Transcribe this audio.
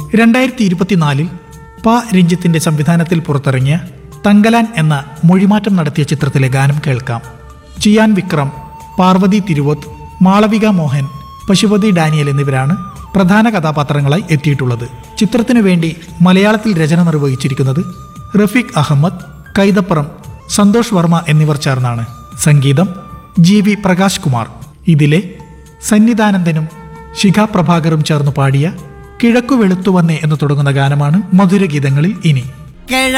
രണ്ടായിരത്തി ഇരുപത്തിനാലിൽ പ രഞ്ജിത്തിന്റെ സംവിധാനത്തിൽ പുറത്തിറങ്ങിയ തങ്കലാൻ എന്ന മൊഴിമാറ്റം നടത്തിയ ചിത്രത്തിലെ ഗാനം കേൾക്കാം ചിയാൻ വിക്രം പാർവതി തിരുവോത്ത് മാളവിക മോഹൻ പശുപതി ഡാനിയൽ എന്നിവരാണ് പ്രധാന കഥാപാത്രങ്ങളായി എത്തിയിട്ടുള്ളത് ചിത്രത്തിനു വേണ്ടി മലയാളത്തിൽ രചന നിർവഹിച്ചിരിക്കുന്നത് റഫീഖ് അഹമ്മദ് കൈതപ്പുറം സന്തോഷ് വർമ്മ എന്നിവർ ചേർന്നാണ് സംഗീതം ജി വി പ്രകാശ് കുമാർ ഇതിലെ സന്നിധാനന്ദനും ശിഖ പ്രഭാകറും ചേർന്ന് പാടിയ കിഴക്കു വെളുത്തുവന്നേ എന്ന് തുടങ്ങുന്ന ഗാനമാണ് മധുരഗീതങ്ങളിൽ ഇനി കിഴ